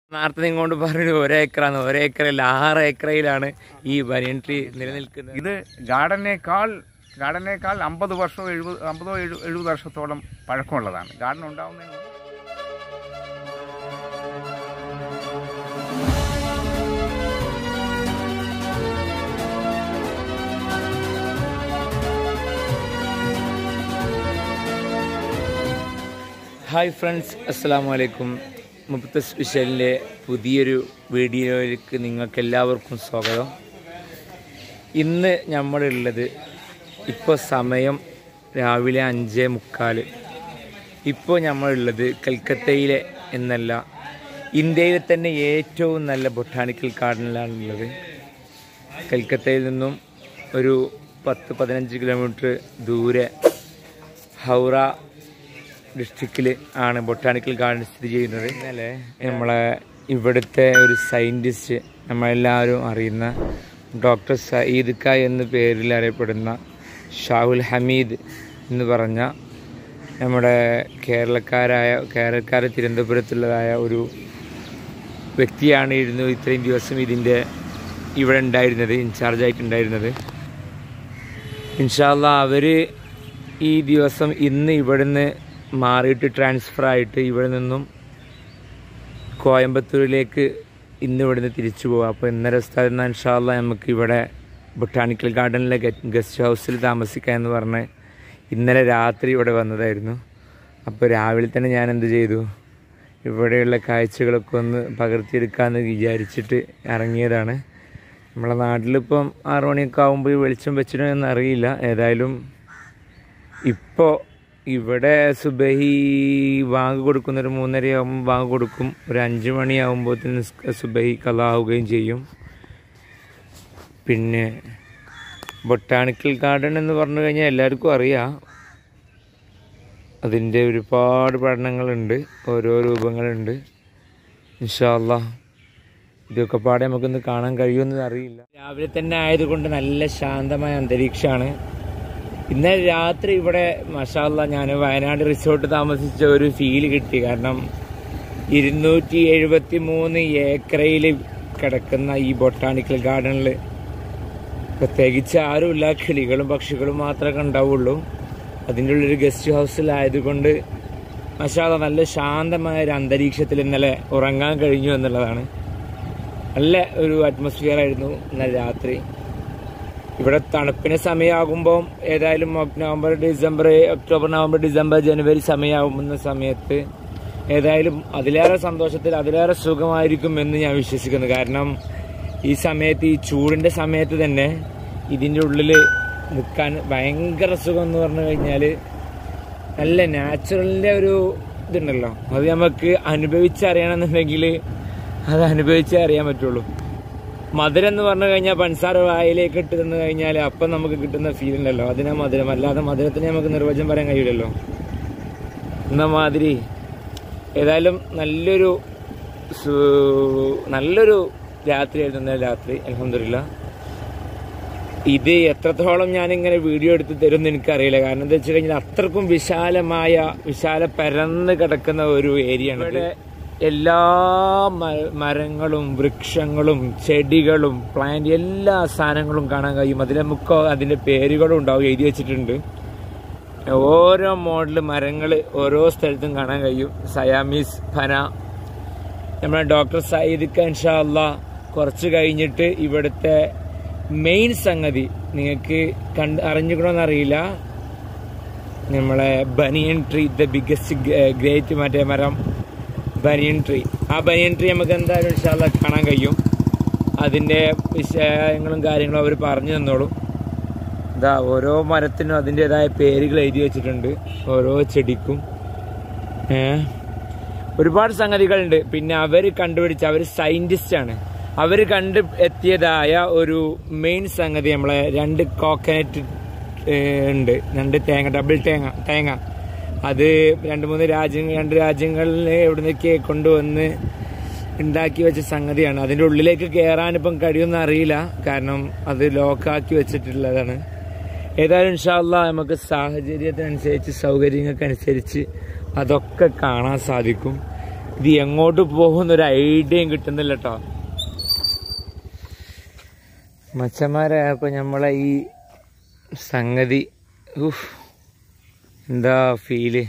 നേരത്തെ നിങ്ങോട്ട് പറഞ്ഞു ഒരേക്കറാണ് ഒരേക്കറിൽ ആറ് ഏക്കറയിലാണ് ഈ ബനിയൻ ട്രീ നിലനിൽക്കുന്നത് ഇത് ഗാർഡനേക്കാൾ ഗാർഡനേക്കാൾ അമ്പത് വർഷമോ എഴുപത് അമ്പതോ എഴു എഴുപത് വർഷത്തോളം പഴക്കമുള്ളതാണ് ഗാർഡൻ ഉണ്ടാവുന്നതിന് മുമ്പ് ഹായ് ഫ്രണ്ട്സ് അസ്സാം വലൈക്കും മുപ്പത്ത് സ്പെഷ്യലിൻ്റെ പുതിയൊരു വീഡിയോയിലേക്ക് നിങ്ങൾക്ക് എല്ലാവർക്കും സ്വാഗതം ഇന്ന് നമ്മളുള്ളത് ഇപ്പോൾ സമയം രാവിലെ അഞ്ചേ മുക്കാൽ ഇപ്പോൾ നമ്മളുള്ളത് കൽക്കത്തയിലെ എന്നല്ല ഇന്ത്യയിലെ തന്നെ ഏറ്റവും നല്ല ബൊട്ടാണിക്കൽ ഗാർഡനിലാണുള്ളത് കൽക്കത്തയിൽ നിന്നും ഒരു പത്ത് പതിനഞ്ച് കിലോമീറ്റർ ദൂരെ ഹൗറ ഡിസ്ട്രിക്റ്റിൽ ആണ് ബൊട്ടാണിക്കൽ ഗാർഡൻ സ്ഥിതി ചെയ്യുന്നത് ഇന്നലെ നമ്മളെ ഇവിടുത്തെ ഒരു സയൻറ്റിസ്റ്റ് നമ്മളെല്ലാവരും അറിയുന്ന ഡോക്ടർ സയ്യിദ് ഖ എന്ന പേരിൽ അറിയപ്പെടുന്ന ഷാഹുൽ ഹമീദ് എന്ന് പറഞ്ഞ നമ്മുടെ കേരളക്കാരായ കേരളക്കാർ തിരുവനന്തപുരത്തുള്ളതായ ഒരു വ്യക്തിയാണ് ഇരുന്നു ഇത്രയും ദിവസം ഇതിൻ്റെ ഇവിടെ ഉണ്ടായിരുന്നത് ഇൻചാർജായിട്ടുണ്ടായിരുന്നത് ഇൻഷാല്ല അവർ ഈ ദിവസം ഇന്ന് ഇവിടുന്ന് മാറിയിട്ട് ട്രാൻസ്ഫർ ആയിട്ട് ഇവിടെ നിന്നും കോയമ്പത്തൂരിലേക്ക് ഇന്ന് ഇവിടുന്ന് തിരിച്ചു പോകാം അപ്പോൾ ഇന്നലെ ഉസ്താദ് എന്നാൽ ഇൻഷാല്ല നമുക്ക് ഇവിടെ ബൊട്ടാണിക്കൽ ഗാർഡനിലെ ഗസ്റ്റ് ഹൗസിൽ താമസിക്കാം എന്ന് പറഞ്ഞ് ഇന്നലെ രാത്രി ഇവിടെ വന്നതായിരുന്നു അപ്പോൾ രാവിലെ തന്നെ ഞാൻ എന്ത് ചെയ്തു ഇവിടെയുള്ള കാഴ്ചകളൊക്കെ ഒന്ന് പകർത്തിയെടുക്കാമെന്ന് വിചാരിച്ചിട്ട് ഇറങ്ങിയതാണ് നമ്മളെ നാട്ടിലിപ്പം ആറു മണിയൊക്കെ ആകുമ്പോൾ ഈ വെളിച്ചം വെച്ചിട്ടോ എന്ന് അറിയില്ല ഏതായാലും ഇപ്പോൾ ഇവിടെ സുബഹി വാങ്ങ് കൊടുക്കുന്ന ഒരു മൂന്നരയാകുമ്പോൾ വാങ്ങ് കൊടുക്കും ഒരു അഞ്ച് മണിയാകുമ്പോഴത്തേന് സുബഹി കലാവുകയും ചെയ്യും പിന്നെ ബൊട്ടാണിക്കൽ ഗാർഡൻ എന്ന് പറഞ്ഞു കഴിഞ്ഞാൽ എല്ലാവർക്കും അറിയാം അതിൻ്റെ ഒരുപാട് പഠനങ്ങളുണ്ട് ഓരോ രൂപങ്ങളുണ്ട് ഇൻഷാല്ല ഇതൊക്കെ പാടെ നമുക്കൊന്ന് കാണാൻ കഴിയുമെന്ന് അറിയില്ല രാവിലെ തന്നെ ആയതുകൊണ്ട് നല്ല ശാന്തമായ അന്തരീക്ഷമാണ് ഇന്നലെ രാത്രി ഇവിടെ മഷാല്ല ഞാൻ വയനാട് റിസോർട്ട് താമസിച്ച ഒരു ഫീല് കിട്ടി കാരണം ഇരുന്നൂറ്റി എഴുപത്തി മൂന്ന് ഏക്കറയിൽ കിടക്കുന്ന ഈ ബൊട്ടാണിക്കൽ ഗാർഡനിൽ പ്രത്യേകിച്ച് ആരുമില്ല കിളികളും പക്ഷികളും മാത്രമേ ഉണ്ടാവുള്ളൂ അതിൻ്റെ ഉള്ളൊരു ഗസ്റ്റ് ഹൗസിലായതുകൊണ്ട് മഷാല നല്ല ശാന്തമായ ഒരു അന്തരീക്ഷത്തിൽ ഇന്നലെ ഉറങ്ങാൻ കഴിഞ്ഞു എന്നുള്ളതാണ് നല്ല ഒരു അറ്റ്മോസ്ഫിയർ ആയിരുന്നു ഇന്നലെ രാത്രി ഇവിടെ തണുപ്പിന് സമയമാകുമ്പോൾ ഏതായാലും November December October November December ജനുവരി സമയമാകുന്ന സമയത്ത് ഏതായാലും അതിലേറെ സന്തോഷത്തിൽ അതിലേറെ സുഖമായിരിക്കും എന്ന് ഞാൻ വിശ്വസിക്കുന്നു കാരണം ഈ സമയത്ത് ഈ ചൂടിൻ്റെ സമയത്ത് തന്നെ ഇതിൻ്റെ ഉള്ളിൽ നിൽക്കാൻ ഭയങ്കര സുഖം എന്ന് പറഞ്ഞു കഴിഞ്ഞാൽ നല്ല നാച്ചുറലിൻ്റെ ഒരു ഇതുണ്ടല്ലോ അത് നമുക്ക് അനുഭവിച്ചറിയണമെന്നുണ്ടെങ്കിൽ അത് അനുഭവിച്ചേ അറിയാൻ പറ്റുള്ളൂ മധുരം എന്ന് പറഞ്ഞു കഴിഞ്ഞാൽ പഞ്ചസാര വായിലേക്ക് ഇട്ട് തന്നു കഴിഞ്ഞാൽ അപ്പം നമുക്ക് കിട്ടുന്ന ഫീൽ ഉണ്ടല്ലോ അതിനാ മധുരം അല്ലാതെ മധുരത്തിന് നമുക്ക് നിർവചനം പറയാൻ കഴിയില്ലല്ലോ എന്ന മാതിരി ഏതായാലും നല്ലൊരു സു- നല്ലൊരു രാത്രിയായിരുന്നു ഇന്നലെ രാത്രി അലഹമില്ല ഇത് എത്രത്തോളം ഞാനിങ്ങനെ വീഡിയോ എടുത്ത് തരും എന്ന് എനിക്കറിയില്ല കാരണം എന്താ വെച്ച് കഴിഞ്ഞാൽ അത്രക്കും വിശാലമായ വിശാല പരന്ന് കിടക്കുന്ന ഒരു ഏരിയ ആണ് ഇവിടെ എല്ലാ മ- മരങ്ങളും വൃക്ഷങ്ങളും ചെടികളും പ്ലാന്റ് എല്ലാ സാധനങ്ങളും കാണാൻ കഴിയും അതിലെ മുക്കോ അതിന്റെ പേരുകളും ഉണ്ടാവും എഴുതി വെച്ചിട്ടുണ്ട് ഓരോ മോഡൽ മരങ്ങൾ ഓരോ സ്ഥലത്തും കാണാൻ കഴിയും സയാമീസ് ഫന നമ്മുടെ ഡോക്ടർ സയ്യിദ് ഇൻഷാ അല്ലാ കുറച്ച് കഴിഞ്ഞിട്ട് ഇവിടുത്തെ മെയിൻ സംഗതി നിങ്ങൾക്ക് കണ്ട് അറിഞ്ഞിക്കണമെന്ന് അറിയില്ല നമ്മളെ banyan tree the biggest great മറ്റേ മരം ബനിയൻ ട്രീ ആ ബനിയൻ ട്രീ നമുക്ക് എന്തായാലും ഇൻഷാല്ല കാണാൻ കഴിയും അതിൻ്റെ വിഷയങ്ങളും കാര്യങ്ങളും അവർ പറഞ്ഞു തന്നോളും ഇതാ ഓരോ മരത്തിനും അതിൻ്റെതായ പേരുകൾ എഴുതി വെച്ചിട്ടുണ്ട് ഓരോ ചെടിക്കും ഏ ഒരുപാട് സംഗതികളുണ്ട് പിന്നെ അവർ കണ്ടുപിടിച്ച അവർ സയൻറ്റിസ്റ്റ് ആണ് അവർ കണ്ട് എത്തിയതായ ഒരു മെയിൻ സംഗതി നമ്മളെ രണ്ട് കോക്കനറ്റ് ഉണ്ട് രണ്ട് തേങ്ങ ഡബിൾ തേങ്ങ തേങ്ങ അത് രണ്ട് മൂന്ന് രാജ്യങ്ങൾ രണ്ട് രാജ്യങ്ങളിൽ എവിടെ നിന്നൊക്കെ കൊണ്ടുവന്ന് ഉണ്ടാക്കി വെച്ച സംഗതിയാണ് അതിൻ്റെ ഉള്ളിലേക്ക് കയറാൻ ഇപ്പം കഴിയുമെന്ന് അറിയില്ല കാരണം അത് ലോക്കാക്കി വെച്ചിട്ടുള്ളതാണ് ഏതായാലും ഇൻഷാല്ല നമുക്ക് സാഹചര്യത്തിനനുസരിച്ച് സൗകര്യങ്ങൾക്കനുസരിച്ച് അതൊക്കെ കാണാൻ സാധിക്കും ഇത് എങ്ങോട്ട് പോകുന്ന ഒരു ഐഡിയയും കിട്ടുന്നില്ല കേട്ടോ മച്ചന്മാരായപ്പോൾ നമ്മളെ ഈ സംഗതി ഉഫ് എന്താ ഫീല്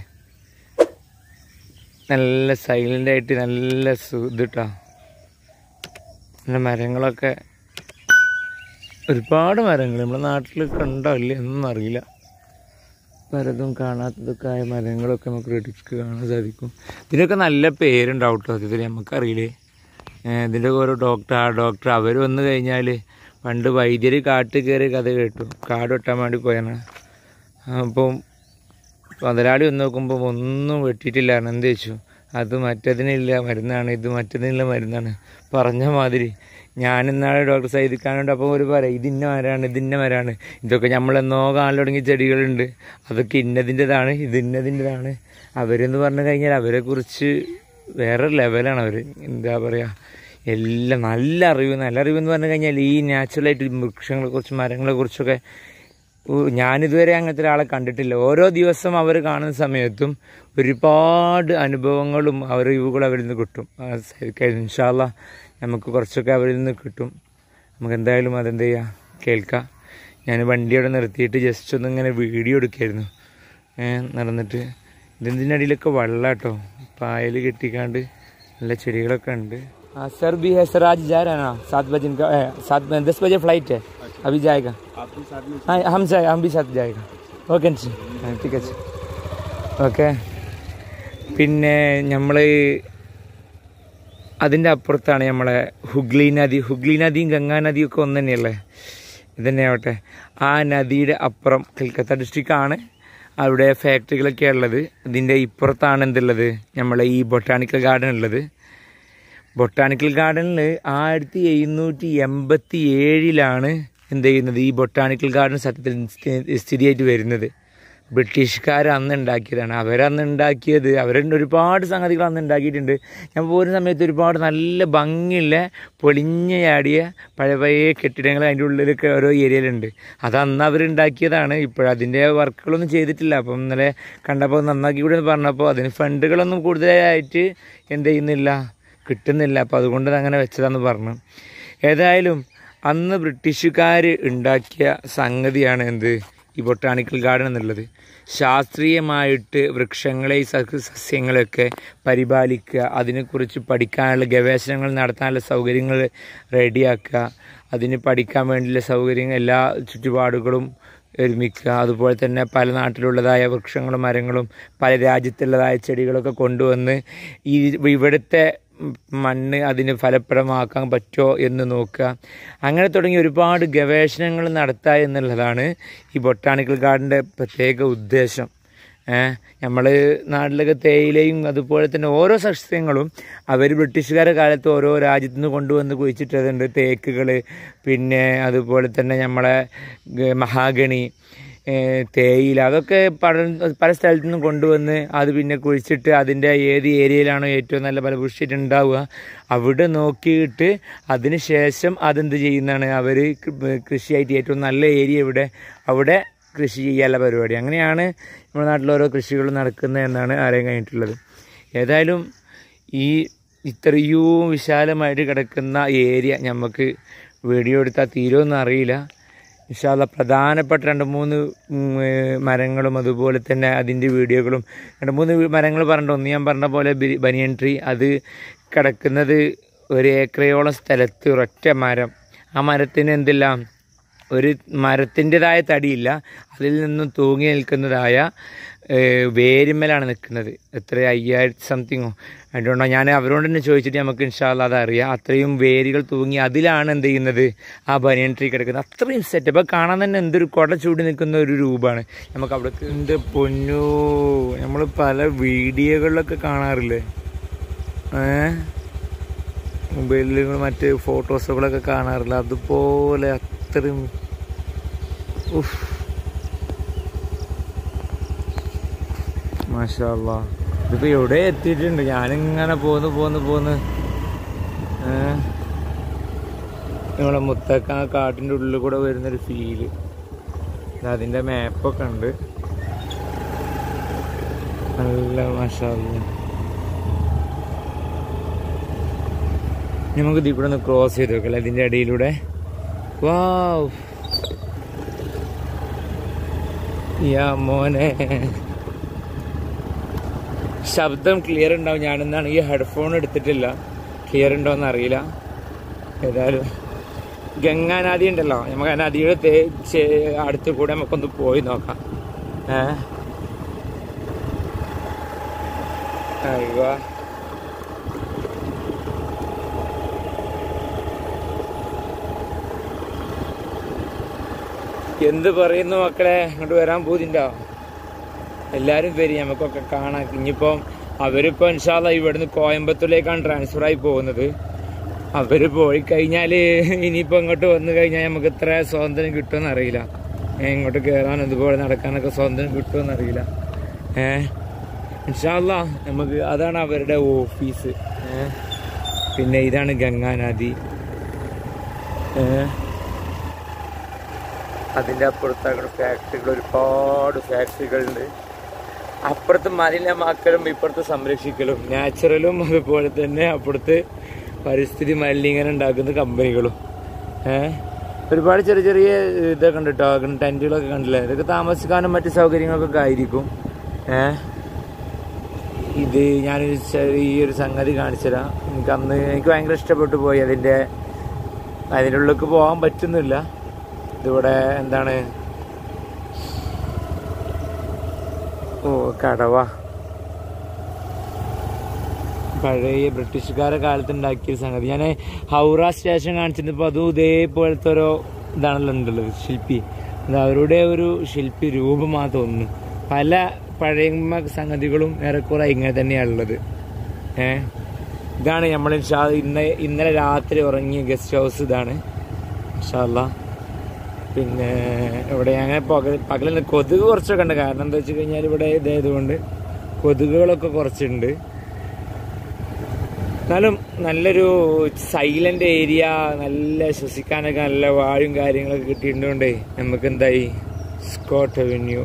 നല്ല സൈലൻ്റ് ആയിട്ട് നല്ല സു ഇതിട്ടാ നല്ല മരങ്ങളൊക്കെ ഒരുപാട് മരങ്ങൾ നമ്മുടെ നാട്ടിലൊക്കെ ഉണ്ടോ ഇല്ലേ എന്നൊന്നും അറിയില്ല പലതും കാണാത്തതൊക്കെ ആയ മരങ്ങളൊക്കെ നമുക്ക് ഇടുക്കി കാണാൻ സാധിക്കും ഇതിനൊക്കെ നല്ല പേരുണ്ടാവും കേട്ടോ സത്യത്തിൽ നമുക്കറിയില്ലേ ഏഹ് ഇതിൻ്റെ ഓരോ ഡോക്ടർ ആ ഡോക്ടർ അവർ വന്നു കഴിഞ്ഞാൽ പണ്ട് വൈദ്യർ കാട്ടിൽ കയറി കഥ കേട്ടു കാട് വെട്ടാൻ വേണ്ടി പോയാണ് അപ്പം മുതലാളി വന്ന് നോക്കുമ്പോൾ ഒന്നും വെട്ടിയിട്ടില്ല എന്ത് വെച്ചു അത് മറ്റതിനില്ല മരുന്നാണ് ഇത് മറ്റതിനുള്ള മരുന്നാണ് പറഞ്ഞ മാതിരി ഞാൻ ഇന്നാളെ ഡോക്ടർ സൈദിക്കാനുണ്ട് അപ്പോൾ ഒരു പറയാം ഇത് ഇന്ന മരമാണ് ഇത് ഇന്ന മരമാണ് ഇതൊക്കെ നമ്മളെന്നോ കാണാൻ തുടങ്ങിയ ചെടികളുണ്ട് അതൊക്കെ ഇന്നതിൻ്റെതാണ് ഇത് ഇന്നതിൻ്റെതാണ് അവരെന്ന് പറഞ്ഞു കഴിഞ്ഞാൽ അവരെ കുറിച്ച് വേറെ ലെവലാണ് അവർ എന്താ പറയുക എല്ലാം നല്ല അറിവ് നല്ല അറിവ് എന്ന് പറഞ്ഞു കഴിഞ്ഞാൽ ഈ നാച്ചുറലായിട്ട് വൃക്ഷങ്ങളെ കുറിച്ച് മരങ്ങളെ കുറിച്ചൊക്കെ ഓ, ഞാനിതുവരെ അങ്ങനത്തെ ഒരാളെ കണ്ടിട്ടില്ല ഓരോ ദിവസം അവർ കാണുന്ന സമയത്തും ഒരുപാട് അനുഭവങ്ങളും അറിവുകളും അവരിൽ നിന്ന് കിട്ടും ഇൻഷാല്ല നമുക്ക് കുറച്ചൊക്കെ അവരിൽ നിന്ന് കിട്ടും നമുക്ക് എന്തായാലും അതെന്ത് ചെയ്യാം കേൾക്കാം ഞാൻ വണ്ടി അവിടെ നിർത്തിയിട്ട് ജസ്റ്റ് ഒന്ന് ഇങ്ങനെ വീഡിയോ എടുക്കായിരുന്നു ഏഹ് നടന്നിട്ട് ഇതിൻ്റെ അടിയിലൊക്കെ വെള്ളം കേട്ടോ പായൽ കെട്ടിക്കാണ്ട് നല്ല ചെടികളൊക്കെ ഉണ്ട് हाँ सर भी है सर आज जा रहा है ना सात बजे इनका ए, सात दस बजे फ्लाइट है अभी जाएगा हाँ हम जाए हम भी साथ जाएगा ഓക്കെ ठीक है ഓക്കെ പിന്നെ നമ്മൾ അതിൻ്റെ അപ്പുറത്താണ് നമ്മളെ ഹുഗ്ലി നദി ഹുഗ്ലി നദിയും ഗംഗാ നദിയും ഒക്കെ ഒന്ന് തന്നെയല്ലേ ഇതന്നെ ആവട്ടെ ആ നദിയുടെ അപ്പുറം കൽക്കത്ത ഡിസ്ട്രിക്റ്റ് ആണ് അവിടെ ഫാക്ടറികളൊക്കെ ഉള്ളത് ഇതിൻ്റെ ഇപ്പുറത്താണ് എന്തുള്ളത് നമ്മളെ ഈ ബൊട്ടാണിക്കൽ ഗാർഡൻ ഉള്ളത് ബൊട്ടാണിക്കൽ ഗാർഡനിൽ ആയിരത്തി എഴുന്നൂറ്റി എൺപത്തി ഏഴിലാണ് എന്ത് ചെയ്യുന്നത് ഈ ബൊട്ടാണിക്കൽ ഗാർഡൻ സത്യത്തിൽ സ്ഥി- സ്ഥിതിയായിട്ട് വരുന്നത് ബ്രിട്ടീഷുകാർ അന്ന് ഉണ്ടാക്കിയതാണ് അവരന്ന് ഉണ്ടാക്കിയത് അവരുടെ ഒരുപാട് സംഗതികൾ അന്ന് ഉണ്ടാക്കിയിട്ടുണ്ട് ഞാൻ പോകുന്ന സമയത്ത് ഒരുപാട് നല്ല ഭംഗിയുള്ള പൊളിഞ്ഞയാടിയ പഴയ പഴയ കെട്ടിടങ്ങൾ അതിൻ്റെ ഉള്ളിലൊക്കെ ഓരോ ഏരിയയിലുണ്ട് അത് അന്ന് അവരുണ്ടാക്കിയതാണ് ഇപ്പോഴതിൻ്റെ വർക്കുകളൊന്നും ചെയ്തിട്ടില്ല അപ്പം ഇന്നലെ കണ്ടപ്പോൾ നന്നാക്കി കൂടെ എന്ന് പറഞ്ഞപ്പോൾ അതിന് ഫണ്ടുകളൊന്നും കൂടുതലായിട്ട് എന്ത് ചെയ്യുന്നില്ല കിട്ടുന്നില്ല അപ്പോൾ അതുകൊണ്ട് അങ്ങനെ വെച്ചതാന്ന് പറഞ്ഞു ഏതായാലും അന്ന് ബ്രിട്ടീഷുകാർ ഉണ്ടാക്കിയ സംഗതിയാണ് എന്ത് ഈ ബൊട്ടാണിക്കൽ ഗാർഡൻ എന്നുള്ളത് ശാസ്ത്രീയമായിട്ട് വൃക്ഷങ്ങളെ ഈ സസ്യ- സസ്യങ്ങളെയൊക്കെ പരിപാലിക്കുക അതിനെക്കുറിച്ച് പഠിക്കാനുള്ള ഗവേഷണങ്ങൾ നടത്താനുള്ള സൗകര്യങ്ങൾ റെഡിയാക്കുക അതിന് പഠിക്കാൻ വേണ്ടിയുള്ള സൗകര്യങ്ങൾ എല്ലാ ചുറ്റുപാടുകളും ഒരുമിക്കുക അതുപോലെ തന്നെ പല നാട്ടിലുള്ളതായ വൃക്ഷങ്ങളും മരങ്ങളും പല രാജ്യത്തുള്ളതായ ചെടികളൊക്കെ കൊണ്ടുവന്ന് ഈ ഇവിടുത്തെ മണ്ണ് അതിന് ഫലപ്രദമാക്കാൻ പറ്റുമോ എന്ന് നോക്കുക അങ്ങനെ തുടങ്ങി ഒരുപാട് ഗവേഷണങ്ങൾ നടത്തുക എന്നുള്ളതാണ് ഈ ബൊട്ടാണിക്കൽ ഗാർഡൻ്റെ പ്രത്യേക ഉദ്ദേശം നമ്മൾ നാട്ടിലൊക്കെ തേയിലയും അതുപോലെ തന്നെ ഓരോ സസ്യങ്ങളും അവർ ബ്രിട്ടീഷുകാരുടെ കാലത്ത് ഓരോ രാജ്യത്തു നിന്ന് കൊണ്ടുവന്ന് കുഴിച്ചിട്ടതുണ്ട് തേക്കുകൾ പിന്നെ അതുപോലെ തന്നെ നമ്മളെ ഗ- മഹാഗണി ഏഹ് തേയില അതൊക്കെ പല പല സ്ഥലത്തു നിന്നും കൊണ്ടുവന്ന് അത് പിന്നെ കുഴിച്ചിട്ട് അതിൻ്റെ ഏത് ഏരിയയിലാണോ ഏറ്റവും നല്ല ഫലപുഷ്ടിയിട്ട് ഉണ്ടാവുക അവിടെ നോക്കിയിട്ട് അതിന് ശേഷം അതെന്ത് ചെയ്യുന്നതാണ് അവർ കൃഷിയായിട്ട് ഏറ്റവും നല്ല ഏരിയ ഇവിടെ അവിടെ കൃഷി ചെയ്യാനുള്ള പരിപാടി അങ്ങനെയാണ് നമ്മുടെ നാട്ടിൽ ഓരോ കൃഷികൾ നടക്കുന്നത് എന്നാണ് അറിയാൻ കഴിഞ്ഞിട്ടുള്ളത് ഏതായാലും ഈ ഇത്രയും വിശാലമായിട്ട് കിടക്കുന്ന ഏരിയ നമുക്ക് വീഡിയോ എടുത്താൽ തീരുമെന്ന് അറിയില്ല ഇൻഷാല്ല പ്രധാനപ്പെട്ട രണ്ട് മൂന്ന് ഉം, ഏർ, മരങ്ങളും അതുപോലെ തന്നെ അതിൻ്റെ വീഡിയോകളും രണ്ട് മൂന്ന് വി- മരങ്ങൾ പറഞ്ഞിട്ട് ഒന്ന് ഞാൻ പറഞ്ഞ പോലെ ബി- ബനിയൻ ട്രീ അത് കിടക്കുന്നത് ഒരു ഏക്കറയോളം സ്ഥലത്ത് ഒരൊറ്റ മരം ആ മരത്തിന് എന്തെല്ലാം ഒരു മരത്തിൻ്റെതായ തടിയില്ല അതിൽ നിന്നും തൂങ്ങി നിൽക്കുന്നതായ ഏഹ്, വേരുമ്മലാണ് നിൽക്കുന്നത് എത്ര അയ്യായിരത്തി സംതിങ്ങോ അതുകൊണ്ടോ ഞാൻ അവരോട് തന്നെ ചോദിച്ചിട്ട് നമുക്ക് ഇൻഷാല്ല അതറിയാം അത്രയും വേരുകൾ തൂങ്ങി അതിലാണ് എന്ത് ചെയ്യുന്നത് ആ ബനിയൻ ട്രീ കിടക്കുന്നത് അത്രയും സെറ്റപ്പ് കാണാൻ തന്നെ എന്തൊരു കൊട ചൂടി നിൽക്കുന്ന ഒരു രൂപമാണ് നമുക്ക് അവിടെ എന്ത് പൊന്നു നമ്മൾ പല വീഡിയോകളിലൊക്കെ കാണാറില്ലേ ഏഹ് മൊബൈലിൽ മറ്റ് ഫോട്ടോസുകളൊക്കെ കാണാറില്ല അതുപോലെ അത്രയും ഉഫ് മാഷാല്ല ഇതിപ്പോ എവിടെ എത്തിയിട്ടുണ്ട് ഞാനിങ്ങനെ പോന്ന് പോന്ന് പോന്ന് ഏഹ് നമ്മളെ മുത്തക്ക ആ കാട്ടിൻ്റെ ഉള്ളിൽ കൂടെ വരുന്നൊരു ഫീല് അതിൻ്റെ മാപ്പൊക്കെ ഉണ്ട് നല്ല മാഷാല്ല നമുക്ക് ഇതിൽ കൂടെ ഒന്ന് ക്രോസ് ചെയ്ത് നോക്കല്ലേ ഇതിൻ്റെ ഇടയിലൂടെ വാവ് യാ മോനെ ശബ്ദം ക്ലിയർ ഉണ്ടാവും ഞാനെന്നാണ് ഈ ഹെഡ്ഫോൺ എടുത്തിട്ടില്ല ക്ലിയർ ഉണ്ടോ എന്ന് അറിയില്ല ഏതായാലും ഗംഗാ നദി ഉണ്ടല്ലോ നമുക്ക് ആ നദിയുടെ തേ- ചേ- അടുത്ത് കൂടെ നമുക്കൊന്ന് പോയി നോക്കാം ഏ അയ്യോ എന്ത് പറയുന്നു മക്കളെ ഇങ്ങോട്ട് വരാൻ പോതിണ്ടോ എല്ലാരും വരും നമുക്കൊക്കെ കാണാം ഇനിയിപ്പം അവരിപ്പോ ഇൻഷാല്ല ഇവിടുന്ന് കോയമ്പത്തൂരിലേക്കാണ് ട്രാൻസ്ഫർ ആയി പോകുന്നത് അവര് പോയി കഴിഞ്ഞാല് ഇനിയിപ്പോ ഇങ്ങോട്ട് വന്നു കഴിഞ്ഞാൽ നമുക്ക് ഇത്ര സ്വാതന്ത്ര്യം കിട്ടുമെന്ന് അറിയില്ല ഏ, ഇങ്ങോട്ട് കയറാൻ ഇതുപോലെ നടക്കാനൊക്കെ സ്വാതന്ത്ര്യം കിട്ടുമെന്ന് അറിയില്ല ഏഹ് ഇൻഷാല്ല നമുക്ക് അതാണ് അവരുടെ ഓഫീസ് ഏ പിന്നെ ഇതാണ് ഗംഗാ നദി ഏ അതിൻ്റെ അപ്പുറത്ത് ഫാക്ടറികൾ ഒരുപാട് ഫാക്ടറികളുണ്ട് അപ്പുറത്ത് മലിനമാക്കലും ഇപ്പുറത്ത് സംരക്ഷിക്കലും നാച്ചുറലും അതുപോലെ തന്നെ അപ്പുറത്ത് പരിസ്ഥിതി മലിനീകരണം ഉണ്ടാക്കുന്ന കമ്പനികളും ഏഹ് ഒരുപാട് ചെറിയ ചെറിയ ഇതൊക്കെ ഉണ്ട് കേട്ടോ ടെൻറ്റുകളൊക്കെ കണ്ടില്ലേ ഇതൊക്കെ താമസിക്കാനും മറ്റു സൗകര്യങ്ങൾക്കൊക്കെ ആയിരിക്കും ഏഹ് ഇത് ഞാനൊരു ചെറിയൊരു സംഗതി കാണിച്ചുതരാം എനിക്ക് അന്ന് എനിക്ക് ഭയങ്കര ഇഷ്ടപ്പെട്ടു പോയി അതിൻ്റെ അതിൻ്റെ ഉള്ളിലേക്ക് പോകാൻ പറ്റുന്നില്ല ഇതിവിടെ എന്താണ് ഓ കടവ പഴയ ബ്രിട്ടീഷുകാരെ കാലത്ത് ഉണ്ടാക്കിയ സംഗതി ഞാൻ ഹൗറ സ്റ്റേഷൻ കാണിച്ചിരുന്നപ്പോൾ അതും ഇതേപോലത്തെ ഓരോ ഇതാണല്ലോ ഉണ്ടുള്ളത് ശില്പി അത് അവരുടെ ഒരു ശില്പി രൂപമാ തോന്നുന്നു പല പഴയ സംഗതികളും ഏറെക്കുറെ ഇങ്ങനെ തന്നെയാണുള്ളത് ഏ ഇതാണ് നമ്മൾ ഇന്ന ഇന്നലെ രാത്രി ഉറങ്ങിയ ഗസ്റ്റ് ഹൗസ് ഇതാണ് ഇൻഷാല്ലാ പിന്നെ ഇവിടെ അങ്ങനെ പകൽ പകലിൽ കൊതുക് കുറച്ചൊക്കെ ഉണ്ട് കാരണം എന്താ വെച്ച് കഴിഞ്ഞാൽ ഇവിടെ ഇതായതുകൊണ്ട് കൊതുകുകളൊക്കെ കുറച്ചുണ്ട് എന്നാലും നല്ലൊരു സൈലന്റ് ഏരിയ നല്ല ശ്വസിക്കാനൊക്കെ നല്ല വാഴും കാര്യങ്ങളൊക്കെ കിട്ടിയിട്ടുണ്ടേ നമുക്ക് എന്തായി സ്കോട്ട് അവന്യൂ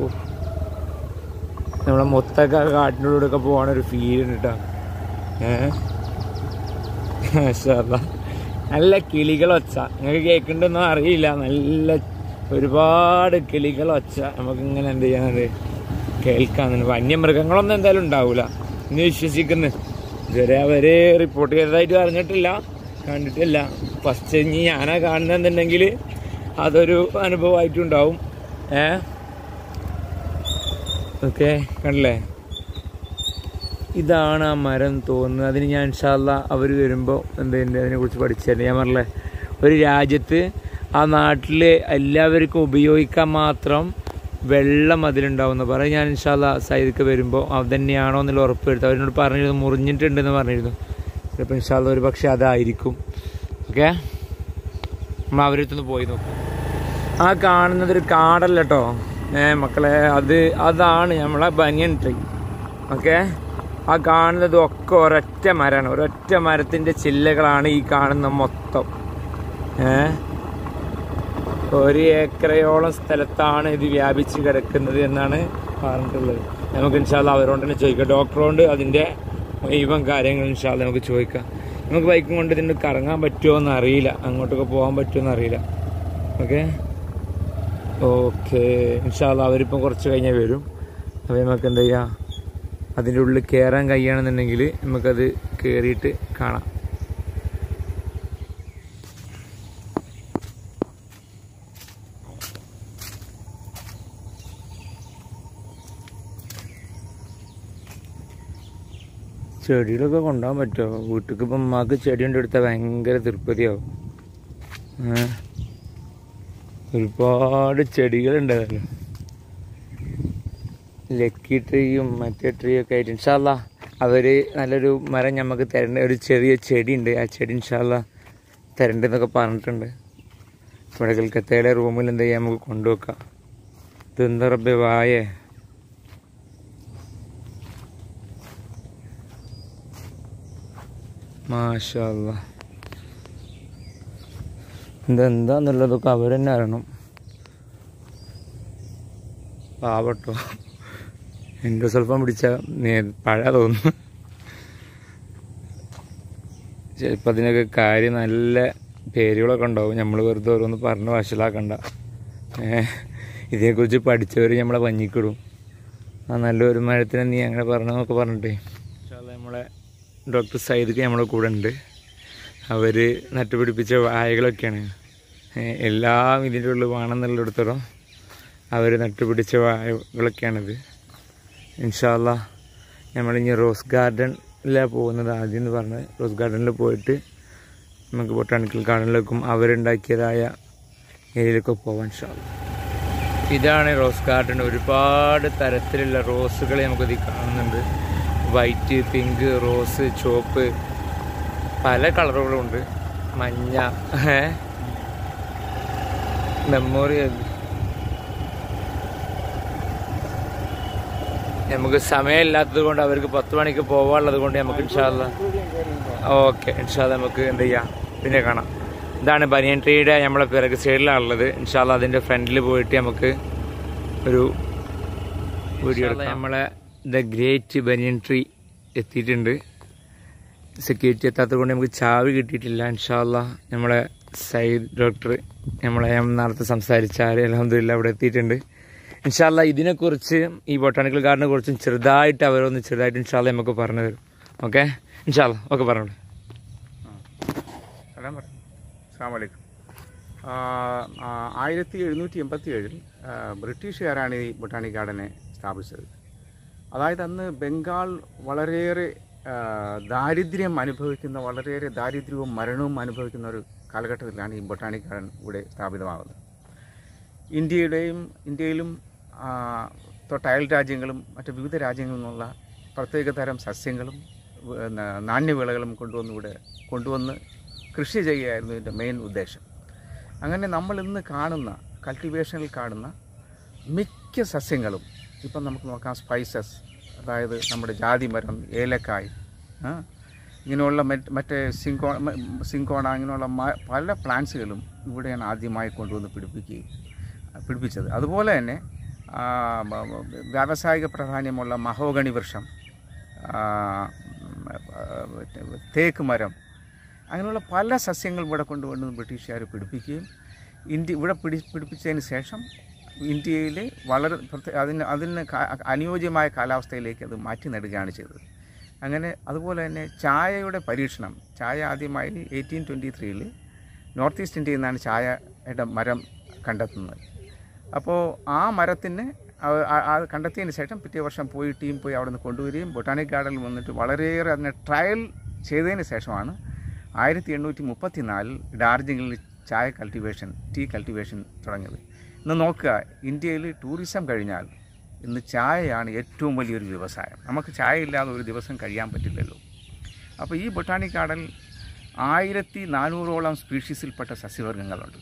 നമ്മളെ മൊത്തമൊക്കെ കാട്ടിൻ്റെ ഒക്കെ പോകാൻ ഒരു ഫീൽ ഉണ്ട് കേട്ടോ ഏഹ് മാഷാല്ലാ. നല്ല കിളികൾ ഒച്ച നിങ്ങൾക്ക് കേൾക്കണ്ടെന്നോ അറിയില്ല നല്ല ഒരുപാട് കിളികൾ ഒച്ച നമുക്ക് ഇങ്ങനെ എന്ത് ചെയ്യാനത് കേൾക്കാൻ വന്യമൃഗങ്ങളൊന്നും എന്തായാലും ഉണ്ടാവൂല എന്ന് വിശ്വസിക്കുന്നു ഇതുവരെ അവര് റിപ്പോർട്ട് ചെയ്തതായിട്ട് അറിഞ്ഞിട്ടില്ല കണ്ടിട്ടില്ല ഫസ്റ്റ് ഇനി ഞാനാ കാണുന്നെന്നുണ്ടെങ്കിൽ അതൊരു അനുഭവമായിട്ടുണ്ടാവും ഏ ഓക്കെ കണ്ടില്ലേ ഇതാണ് ആ മരം തോന്നുന്നത് അതിന് ഞാൻ ഇൻഷാല്ല അവർ വരുമ്പോൾ എന്തെങ്കിലും അതിനെക്കുറിച്ച് പഠിച്ചതന്നെ ഞാൻ പറഞ്ഞില്ലേ ഒരു രാജ്യത്ത് ആ നാട്ടിൽ എല്ലാവർക്കും ഉപയോഗിക്കാൻ മാത്രം വെള്ളം അതിലുണ്ടാവുന്ന പറയും ഞാൻ ഇൻഷാല്ല സൈദിക്ക് വരുമ്പോൾ അത് തന്നെയാണോ എന്നുള്ള ഉറപ്പ് എടുത്തു അവരോട് പറഞ്ഞിരുന്നു മുറിഞ്ഞിട്ടുണ്ടെന്ന് പറഞ്ഞിരുന്നു ചിലപ്പോൾ ഇൻഷാല്ല ഒരു പക്ഷേ അതായിരിക്കും ഓക്കെ നമ്മൾ അവരടുത്തൊന്ന് പോയി നോക്കാം ആ കാണുന്നത് ഒരു കാടല്ല കേട്ടോ ഏ മക്കളെ അത് അതാണ് നമ്മളെ ബനിയൻ ട്രീ ഓക്കെ ആ കാണുന്നത് ഒക്കെ ഒരൊറ്റ മരമാണ് ഒരൊറ്റ മരത്തിന്റെ ചില്ലകളാണ് ഈ കാണുന്ന മൊത്തം ഏ ഒരു ഏക്കറയോളം സ്ഥലത്താണ് ഇത് വ്യാപിച്ച് കിടക്കുന്നത് എന്നാണ് പറഞ്ഞിട്ടുള്ളത് നമുക്ക് ഇൻഷാല്ല അവരോട് തന്നെ ചോദിക്കാം ഡോക്ടറോണ്ട് അതിന്റെ മുഴുവൻ കാര്യങ്ങൾ ഇൻഷാല്ല നമുക്ക് ചോദിക്കാം നമുക്ക് ബൈക്കും കൊണ്ട് ഇതിന് കറങ്ങാൻ പറ്റുമോ എന്ന് അറിയില്ല അങ്ങോട്ടൊക്കെ പോകാൻ പറ്റുമോ എന്ന് അറിയില്ല ഓക്കെ ഓക്കെ ഇൻഷാല്ല അവരിപ്പം കുറച്ച് കഴിഞ്ഞാൽ വരും അപ്പോൾ നമുക്ക് എന്താ ചെയ്യാം അതിൻ്റെ ഉള്ളിൽ കയറാൻ കഴിയുകയാണെന്നുണ്ടെങ്കിൽ നമുക്കത് കയറിയിട്ട് കാണാം ചെടികളൊക്കെ കൊണ്ടുപോകാൻ പറ്റുമോ വീട്ടിലേക്ക് ഇപ്പം ഉമ്മാക്ക് ചെടി കൊണ്ട് എടുത്താൽ ഭയങ്കര തൃപ്തിയാവും ഏ? ഒരുപാട് ചെടികളുണ്ടായിരുന്നു ലക്കി ട്രീയും മറ്റേ ട്രീയും ഒക്കെ ആയിട്ട് ഇൻഷാല്ല അവര് നല്ലൊരു മരം നമുക്ക് തരേണ്ട ഒരു ചെറിയ ചെടി ഉണ്ട് ആ ചെടി ഇൻഷാല്ല തരണ്ടെന്നൊക്കെ പറഞ്ഞിട്ടുണ്ട് ഇവിടെ കൽക്കത്തയിലെ റൂമിൽ എന്ത് ചെയ്യാം നമുക്ക് കൊണ്ടുവെക്കാം ഇതെന്താ റബ്ബെ വായേ മാഷല്ല ഇതെന്താന്നുള്ളതൊക്കെ അവർ തന്നെ അറിയണം പാവട്ടോ എൻ്റെ സ്വല്പം പിടിച്ച നേ- പഴ തോന്നുന്നു ചിലപ്പോൾ അതിനൊക്കെ കാര്യം നല്ല പേരുകളൊക്കെ ഉണ്ടാവും നമ്മൾ വെറുതെ ഓരോന്ന് പറഞ്ഞ് വഷളാക്കണ്ട ഏഹ് ഇതിനെക്കുറിച്ച് പഠിച്ചവർ നമ്മളെ പഞ്ഞിക്കിടും ആ നല്ലൊരു മരത്തിനെ നീ അങ്ങനെ പറഞ്ഞെന്നൊക്കെ പറഞ്ഞിട്ടേ ഇൻഷാല്ലാ നമ്മളെ ഡോക്ടർ സൈദിക്ക് നമ്മളെ കൂടെ ഉണ്ട് അവർ നട്ടുപിടിപ്പിച്ച വായകളൊക്കെയാണ് ഏഹ് എല്ലാം ഇതിൻ്റെ ഉള്ളിൽ വേണമെന്നുള്ളിടത്തോളം അവർ നട്ടുപിടിച്ച വായകളൊക്കെയാണിത് ഇൻഷാല്ല നമ്മളിനി റോസ് ഗാർഡനിലാണ് പോകുന്നത് ആദ്യം എന്ന് പറഞ്ഞത് റോസ് ഗാർഡനിൽ പോയിട്ട് നമുക്ക് ബൊട്ടാണിക്കൽ ഗാർഡനിലേക്കും അവരുണ്ടാക്കിയതായ ഏരിയയിലൊക്കെ പോവാൻ ഇൻഷാല്ല ഇതാണ് റോസ് ഗാർഡൻ ഒരുപാട് തരത്തിലുള്ള റോസുകൾ നമുക്കിത് കാണുന്നുണ്ട് വൈറ്റ് പിങ്ക് റോസ് ചുവപ്പ് പല കളറുകളും ഉണ്ട് മഞ്ഞ മെമ്മോറിയൽ നമുക്ക് സമയമില്ലാത്തത് കൊണ്ട് അവർക്ക് പത്ത് മണിക്ക് പോകാനുള്ളത് കൊണ്ട് നമുക്ക് ഇൻഷാല്ല ഓക്കെ ഇൻഷാല്ല നമുക്ക് എന്ത് ചെയ്യാം പിന്നെ കാണാം ഇതാണ് ബനിയൻ ട്രീയുടെ നമ്മളെ പിറക് സൈഡിലാണുള്ളത് ഇൻഷാല്ല അതിൻ്റെ ഫ്രണ്ടിൽ പോയിട്ട് നമുക്ക് ഒരു വീഡിയോ എടുക്കാം നമ്മളെ ദ ഗ്രേറ്റ് ബനിയൻ ട്രീ എത്തിയിട്ടുണ്ട് സെക്യൂരിറ്റി എത്താത്തത് കൊണ്ട് നമുക്ക് ചാവി കിട്ടിയിട്ടില്ല ഇൻഷാല്ല നമ്മളെ സയ്യിദ് ഡോക്ടർ നമ്മളെ ഞാൻ നേരത്തെ സംസാരിച്ച ആര് അലഹമില്ല അവിടെ എത്തിയിട്ടുണ്ട് ഇൻഷാല്ല ഇതിനെക്കുറിച്ച് ഈ ബൊട്ടാണിക്കൽ ഗാർഡനെ കുറിച്ചും ചെറുതായിട്ട് അവരൊന്ന് ചെറുതായിട്ട് ഇൻഷാല്ല നമുക്ക് പറഞ്ഞു തരും ഓക്കെ ഇൻഷാല്ല ഓക്കെ പറഞ്ഞോളൂ സലാം പറ അസ്സാം വലൈക്കും ആയിരത്തി എഴുന്നൂറ്റി എൺപത്തി ഏഴിൽ ബ്രിട്ടീഷുകാരാണ് ഈ ബൊട്ടാണിക് ഗാർഡനെ സ്ഥാപിച്ചത് അതായത് അന്ന് ബംഗാൾ വളരെയേറെ ആ, ദാരിദ്ര്യം അനുഭവിക്കുന്ന വളരെയേറെ ദാരിദ്ര്യവും മരണവും അനുഭവിക്കുന്ന ഒരു കാലഘട്ടത്തിലാണ് ഈ ബൊട്ടാണിക് ഗാർഡൻ ഇവിടെ സ്ഥാപിതമാകുന്നത് ഇന്ത്യയുടെയും ഇന്ത്യയിലും ആ, തൊട്ട അയൽ രാജ്യങ്ങളും മറ്റ് വിവിധ രാജ്യങ്ങളിൽ നിന്നുള്ള പ്രത്യേക തരം സസ്യങ്ങളും പിന്നെ നാണ്യവിളകളും കൊണ്ടുവന്ന് ഇവിടെ കൊണ്ടുവന്ന് കൃഷി ചെയ്യുകയായിരുന്നു ഇതിൻ്റെ മെയിൻ ഉദ്ദേശം അങ്ങനെ നമ്മൾ ഇന്ന് കാണുന്ന കൾട്ടിവേഷനിൽ കാണുന്ന മിക്ക സസ്യങ്ങളും ഇപ്പം നമുക്ക് നോക്കാം സ്പൈസസ് അതായത് നമ്മുടെ ജാതിമരം ഏലക്കായ് ആ, ഇങ്ങനെയുള്ള മറ്റ് മറ്റേ സിങ്കോ മ- സിങ്കോണ ഇങ്ങനെയുള്ള മ- പല പ്ലാന്റ്സുകളും ഇവിടെയാണ് ആദ്യമായി കൊണ്ടുവന്ന് പിടിപ്പിക്കുകയും പിടിപ്പിച്ചത് അതുപോലെ തന്നെ ആ, ബ- ബ- വ്യാവസായിക പ്രാധാന്യമുള്ള മഹോഗണി വൃക്ഷം ആ, ഉം, ആ, തേക്ക് മരം അങ്ങനെയുള്ള പല സസ്യങ്ങൾ ഇവിടെ കൊണ്ടുവന്ന് ബ്രിട്ടീഷുകാർ പിടിപ്പിക്കുകയും ഇന്ത്യ ഇവിടെ പിടി പിടിപ്പിച്ചതിന് ശേഷം ഇന്ത്യയിൽ വളരെ പ്രത്യേക അതിന് അതിന് കാ- അനുയോജ്യമായ കാലാവസ്ഥയിലേക്ക് അത് മാറ്റി നടുകയാണ് ചെയ്തത് അങ്ങനെ അതുപോലെ തന്നെ ചായയുടെ പരീക്ഷണം ചായ ആദ്യമായി എയ്റ്റീൻ ട്വൻറ്റി ത്രീയിൽ നോർത്ത് ഈസ്റ്റ് ഇന്ത്യയിൽ നിന്നാണ് ചായയുടെ മരം കണ്ടെത്തുന്നത് അപ്പോൾ ആ മരത്തിന് ആ- ആ- ആ കണ്ടെത്തിയതിന് ശേഷം പിറ്റേ വർഷം പോയി ടീം പോയി അവിടെ നിന്ന് കൊണ്ടുവരികയും ബൊട്ടാണിക് ഗാർഡനിൽ വന്നിട്ട് വളരെയേറെ അതിനെ ട്രയൽ ചെയ്തതിന് ശേഷമാണ് ആയിരത്തി എണ്ണൂറ്റി മുപ്പത്തി നാലിൽ ഡാർജിലിംഗിൽ ചായ കൾട്ടിവേഷൻ ടീ കൾട്ടിവേഷൻ തുടങ്ങിയത് ഇന്ന് നോക്കുക ഇന്ത്യയിൽ ടൂറിസം കഴിഞ്ഞാൽ ഇന്ന് ചായയാണ് ഏറ്റവും വലിയൊരു വ്യവസായം നമുക്ക് ചായ ഇല്ലാതെ ഒരു ദിവസം കഴിയാൻ പറ്റില്ലല്ലോ അപ്പോൾ ഈ ബൊട്ടാണിക് ഗാർഡനിൽ ആയിരത്തി നാനൂറോളം സ്പീഷീസിൽപ്പെട്ട സസ്യവർഗ്ഗങ്ങളുണ്ട്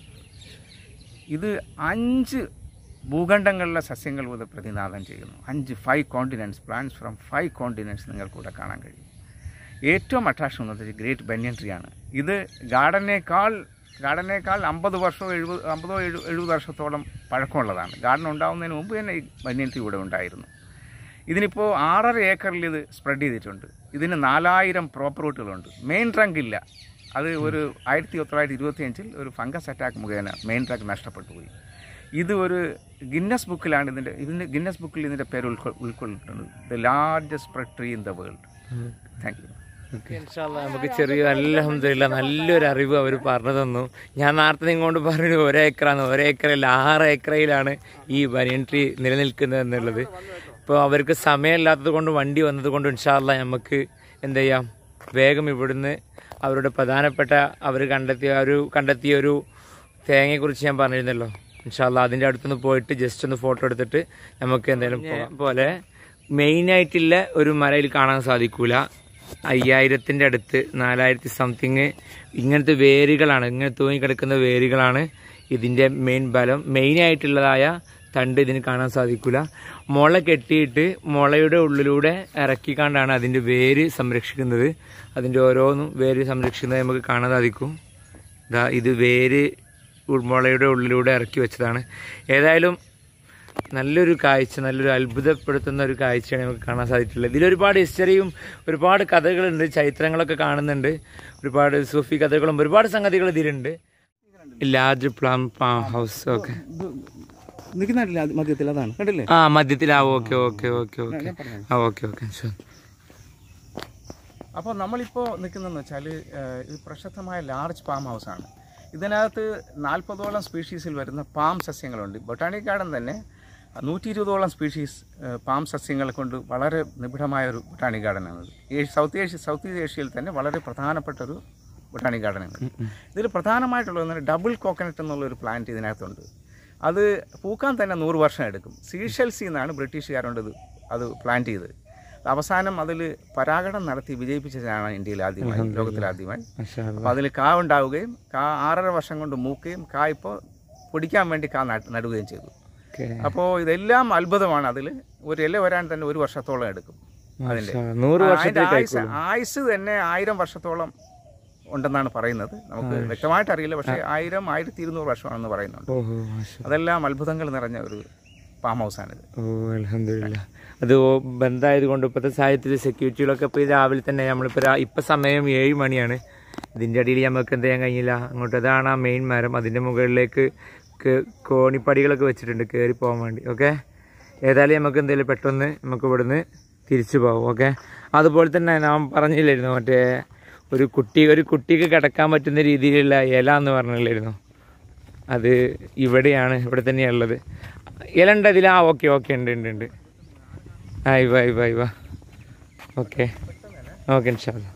ഇത് അഞ്ച് ഭൂഖണ്ഡങ്ങളിലെ സസ്യങ്ങൾ മുതൽ പ്രതിനിധാനം ചെയ്യുന്നു അഞ്ച് five continents plants from five continents നിങ്ങൾക്കിവിടെ കാണാൻ കഴിയും ഏറ്റവും അട്രാക്ഷൻ ഉള്ളത് ഗ്രേറ്റ് ബന്യൻ ട്രീ ആണ് ഇത് ഗാർഡനേക്കാൾ ഗാർഡനേക്കാൾ അമ്പത് വർഷമോ എഴുപത് അമ്പതോ എഴു എഴുപത് വർഷത്തോളം പഴക്കമുള്ളതാണ് ഗാർഡൻ ഉണ്ടാവുന്നതിന് മുമ്പ് തന്നെ ഈ ബന്യൻ ട്രീ ഇവിടെ ഉണ്ടായിരുന്നു ഇതിനിപ്പോൾ ആറര ഏക്കറിൽ ഇത് സ്പ്രെഡ് ചെയ്തിട്ടുണ്ട് ഇതിന് നാലായിരം പ്രോപ്പർ റൂട്ടുകളുണ്ട് മെയിൻ ട്രങ്ക് ഇല്ല അത് ഒരു ആയിരത്തി തൊള്ളായിരത്തി ഇരുപത്തി അഞ്ചിൽ ഒരു ഫംഗസ് അറ്റാക്ക് മുഖേന മെയിൻ ട്രങ്ക് നഷ്ടപ്പെട്ടു പോയി ഇത് ഒരു ഗിന്നസ് ബുക്കിലാണ് ഇതിൻ്റെ ഇതിൻ്റെ ഗിന്നസ് ബുക്കിൽ ഇതിൻ്റെ പേര് ഉൾക്കൊ ഉൾക്കൊള്ളിട്ടുണ്ട് the largest spread tree in the world thank you ഇൻഷാല്ലാ നമുക്ക് ചെറിയ അലഹമില്ല നല്ലൊരു അറിവ് അവർ പറഞ്ഞു തന്നു ഞാൻ നേരത്തെ നിങ്ങോട്ട് പറഞ്ഞു ഒരേക്കറാണ് ഒരേക്കറയിൽ ആറ് ഏക്കറയിലാണ് ഈ ബനിയൻ ട്രീ നിലനിൽക്കുന്നത് എന്നുള്ളത് ഇപ്പോൾ അവർക്ക് സമയമില്ലാത്തത് കൊണ്ട് വണ്ടി വന്നത് കൊണ്ട് ഇൻഷാല്ല നമുക്ക് എന്ത് ചെയ്യാം വേഗം ഇവിടുന്ന് അവരുടെ പ്രധാനപ്പെട്ട അവർ കണ്ടെത്തിയ ഒരു കണ്ടെത്തിയ ഒരു തേങ്ങയെക്കുറിച്ച് ഞാൻ പറഞ്ഞിരുന്നല്ലോ ഇൻഷാല്ല അതിൻ്റെ അടുത്തുനിന്ന് പോയിട്ട് ജസ്റ്റ് ഒന്ന് ഫോട്ടോ എടുത്തിട്ട് നമുക്ക് എന്തായാലും പോകാം പോലെ മെയിനായിട്ടുള്ള ഒരു മലയിൽ കാണാൻ സാധിക്കൂല അയ്യായിരത്തിൻ്റെ അടുത്ത് നാലായിരത്തി സംതിങ് ഇങ്ങനത്തെ വേരുകളാണ് ഇങ്ങനെ തൂങ്ങിക്കിടക്കുന്ന വേരുകളാണ് ഇതിൻ്റെ മെയിൻ ബലം മെയിനായിട്ടുള്ളതായ തണ്ട് ഇതിന് കാണാൻ സാധിക്കില്ല മുള കെട്ടിയിട്ട് മുളയുടെ ഉള്ളിലൂടെ ഇറക്കിക്കാണ്ടാണ് അതിൻ്റെ വേര് സംരക്ഷിക്കുന്നത് അതിൻ്റെ ഓരോന്നും വേര് സംരക്ഷിക്കുന്നത് നമുക്ക് കാണാൻ സാധിക്കും ദാ ഇത് വേര് ഉൾ- മുളയുടെ ഉള്ളിലൂടെ ഇറക്കി വെച്ചതാണ് ഏതായാലും നല്ലൊരു കാഴ്ച നല്ലൊരു അത്ഭുതപ്പെടുത്തുന്ന ഒരു കാഴ്ചയാണ് നമുക്ക് കാണാൻ സാധിച്ചിട്ടുള്ളത് ഇതിലൊരുപാട് ഹിസ്റ്ററിയും ഒരുപാട് കഥകളുണ്ട് ചരിത്രങ്ങളൊക്കെ കാണുന്നുണ്ട് ഒരുപാട് സൂഫി കഥകളും ഒരുപാട് സംഗതികൾ ഇതിലുണ്ട് large palm farm house okay നിൽക്കുന്നില്ല മധ്യത്തിൽ അതാണ് കണ്ടില്ലേ ആ മധ്യത്തിൽ ആ ഓക്കെ ഓക്കെ ഓക്കെ ഓക്കെ ആ ഓക്കെ ഓക്കെ ഷുവർ അപ്പോൾ നമ്മളിപ്പോൾ നിൽക്കുന്നതെന്ന് വെച്ചാൽ ഇത് പ്രശസ്തമായ ലാർജ് പാം ഹൗസാണ് ഇതിനകത്ത് നാൽപ്പതോളം സ്പീഷീസിൽ വരുന്ന പാം സസ്യങ്ങളുണ്ട് ബൊട്ടാണിക് ഗാർഡൻ തന്നെ നൂറ്റി ഇരുപതോളം സ്പീഷീസ് പാം സസ്യങ്ങളെ കൊണ്ട് വളരെ നിബിഡമായ ഒരു ബൊട്ടാണിക് ഗാർഡനാണ് ഈ സൗത്ത് ഏഷ്യ സൗത്ത് ഈസ്റ്റ് ഏഷ്യയിൽ തന്നെ വളരെ പ്രധാനപ്പെട്ട ഒരു ബൊട്ടാണിക് ഗാർഡനാണ് ഇതിൽ പ്രധാനമായിട്ടുള്ളത് ഡബിൾ കോക്കനട്ട് എന്നുള്ള ഒരു പ്ലാന്റ് ഇതിനകത്തുണ്ട് അത് പൂക്കാൻ തന്നെ നൂറ് വർഷം എടുക്കും സീഷെൽസിൽ നിന്നാണ് ബ്രിട്ടീഷുകാരോട് ഇത് അത് പ്ലാന്റ് ചെയ്തത് അവസാനം അതിൽ പരാഗണം നടത്തി വിജയിപ്പിച്ചതാണ് ഇന്ത്യയിൽ ആദ്യമായി ലോകത്തിൽ ആദ്യമായി അപ്പോൾ അതിൽ കാ ഉണ്ടാവുകയും കാ ആറര വർഷം കൊണ്ട് മൂക്കുകയും കാ ഇപ്പോൾ പൊടിക്കാൻ വേണ്ടി കാ നട്ട് നടുകയും ചെയ്തു ഓക്കെ അപ്പോൾ ഇതെല്ലാം അത്ഭുതമാണ് അതിൽ ഒരു ഇല വരാൻ തന്നെ ഒരു വർഷത്തോളം എടുക്കും അതിൻ്റെ നൂറ് ആ, വർഷത്തിൽ അതിന്റെ ആയുസ് ആയുസ് തന്നെ ആയിരം വർഷത്തോളം ഉണ്ടെന്നാണ് പറയുന്നത് നമുക്ക് വ്യക്തമായിട്ട് അറിയില്ല പക്ഷേ ആയിരം ആയിരത്തി ഇരുന്നൂറ് വർഷമാണെന്ന് പറയുന്നുണ്ട് ഓഹോ മാഷാ അതെല്ലാം അത്ഭുതങ്ങൾ നിറഞ്ഞ ഒരു ഫാം ഹൗസാണിത് ഓ അലഹമില്ല അത് ഓ ബന്ധമായത് കൊണ്ട് ഇപ്പോഴത്തെ സാഹചര്യത്തിൽ സെക്യൂരിറ്റികളൊക്കെ ഇപ്പോൾ രാവിലെ തന്നെ നമ്മളിപ്പോൾ രാ- ഇപ്പം സമയം ഏഴ് മണിയാണ് ഇതിൻ്റെ അടിയിൽ നമുക്ക് എന്ത് ചെയ്യാൻ കഴിഞ്ഞില്ല അങ്ങോട്ട് അതാണ് ആ മെയിൻ മരം അതിൻ്റെ മുകളിലേക്ക് കേ- കോണിപ്പടികളൊക്കെ വെച്ചിട്ടുണ്ട് കയറി പോകാൻ വേണ്ടി ഓക്കെ ഏതായാലും നമുക്ക് എന്തെങ്കിലും പെട്ടെന്ന് നമുക്ക് ഇവിടുന്ന് തിരിച്ചു പോകും ഓക്കെ അതുപോലെ തന്നെ നാം പറഞ്ഞില്ലായിരുന്നു മറ്റേ ഒരു കുട്ടി ഒരു കുട്ടിക്ക് കിടക്കാൻ പറ്റുന്ന രീതിയിലുള്ള ഇല എന്ന് പറഞ്ഞില്ലായിരുന്നു അത് ഇവിടെയാണ് ഇവിടെ തന്നെയാണുള്ളത് ഇല ഉണ്ട് അതിൽ ആ ഓക്കെ ഓക്കെ ഉണ്ട് ഉണ്ട് ഉണ്ട് ആ ഇവ ഇവ ഇവ ഓക്കെ ഓക്കെ ഇൻഷാല്ല